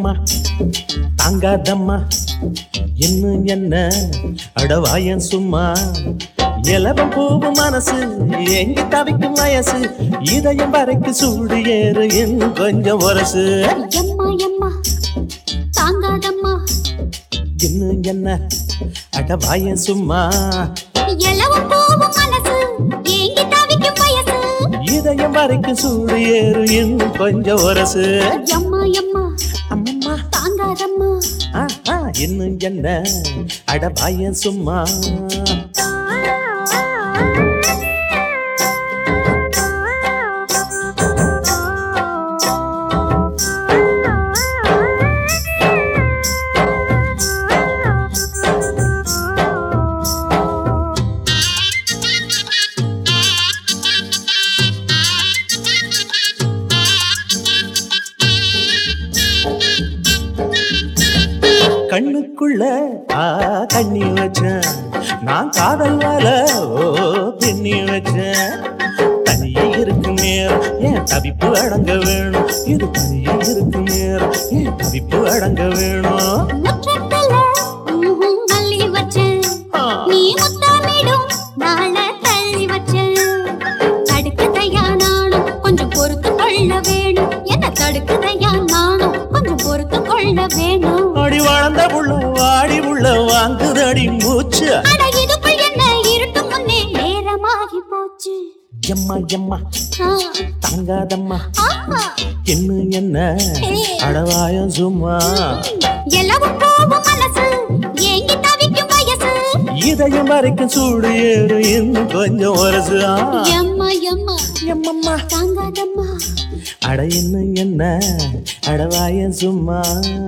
எம்மா தாங்காதம்மா இன்னும் என்ன அடவாயன் சும்மா இலவம் பூவும் மனசு எங்க தவிக்கும் வயசு இதயம் வரைக்கும் சூடு ஏறு இன்னும் கொஞ்சம் வரசு எம்மா எம்மா தாங்காதம்மா இன்னும் என்ன அடவாயன் சும்மா எலவும் போவும் மனசு ஏங்கி தவிக்கும் வயசு இதயம் வரைக்கும் சூடு ஏறு இன்னும் கொஞ்சம் வரசு எம்மா எம்மா அம்மம்மா தாங்காதம்மா ஆ, ஆ, இன்னும் என்ன அடவாயன் சும்மா கண்ணுக்குள்ள ஆ கண்ணி வச்சேன் நான் காதல் வர ஓ பின்னி வச்சேன் தனியே இருக்கு நேரம் ஏன் தவிப்பு அடங்க வேணும் இது தனியே இருக்கு நேரம் ஏன் தவிப்பு அடங்க வேணும் முற்றத்துல ஊஹும் மல்லி வச்சேன் ஆ, நீ முத்தமிடும் நாள தள்ளி வச்சேன் தடுக்குதையா நானும் கொஞ்சம் பொறுத்து கொள்ள வேணும் என்ன தடுக்குதையா நானும் கொஞ்சம் பொறுத்து கொள்ள வேணும் அடி வளர்ந்த புள்ள வாடி புள்ள வாங்குதடி மூச்சு அட இதுக்குள் என்ன இருட்டும் முன்னே நேரமாகி போச்சு எம்மா எம்மா ஆ, தாங்காதம்மா ஆஹா. இன்னும் என்ன அடவாயம் சும்மா எல்லவும் போவும் மனசு ஏங்கி தவிக்கும் வயசு இதயம் வரைக்கும் சூடு ஏறு இன்னும் கொஞ்சம் வரசு ஆ, எம்மா எம்மா எம்மம்மா தாங்காதம்மா அட இன்னும் என்ன அடவாயம் சும்மா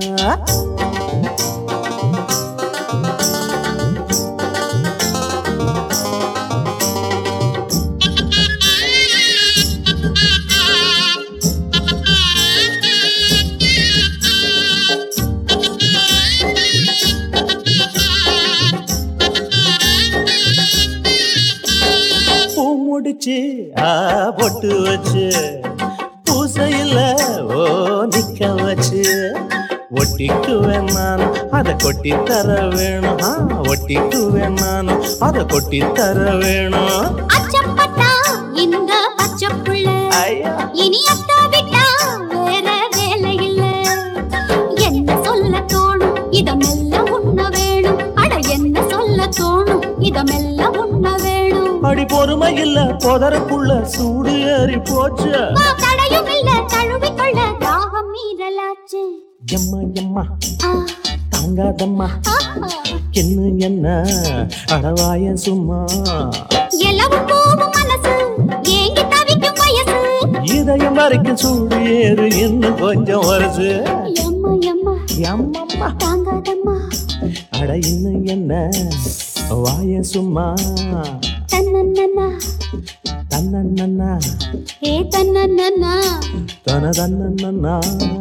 பூ முடிச்சு ஆ பொட்டு வச்சு பூசையில் ஓ நிக்க வச்சு ஒட்டிக்கு வேணானும் அதை கொட்டி தர வேணும் ஆ ஒட்டிக்கு வேணானும் அதை கொட்டி தர வேணும் அச்சப்பட்டா இந்த பச்சைப்புள்ள ஐயா இனி அத்தா விட்டா வேற வேலை இல்ல என்ன சொல்ல தோணும் இத மெல்ல உண்ண வேணும் அட என்ன சொல்ல தோணும் இத மெல்ல உண்ண வேணும் அடி பொறுமை இல்ல புதருக்குள்ள சூடு ஏறி போச்சு வா, தடையும் இல்ல தழுவிக்கொள்ள தாகம் மீறலாச்சு எம்மா எம்மா ஆ, தாங்காதம்மா ஆஹா. என்ன என்ன அடவாய சும்மா எலவும் போவும் மனசு ஏங்கி தவிக்கும் வயசு இதயம் வரைக்கும் சூடு ஏறு இன்னும் கொஞ்சம் வருது எம்மா எம்மா எம்மம்மா தாங்காதம்மா அட இன்னும் என்ன வாய சும்மா தன்னன்னா தன்னன்னா ஏ தன்னன்னா தன தன்னன்னா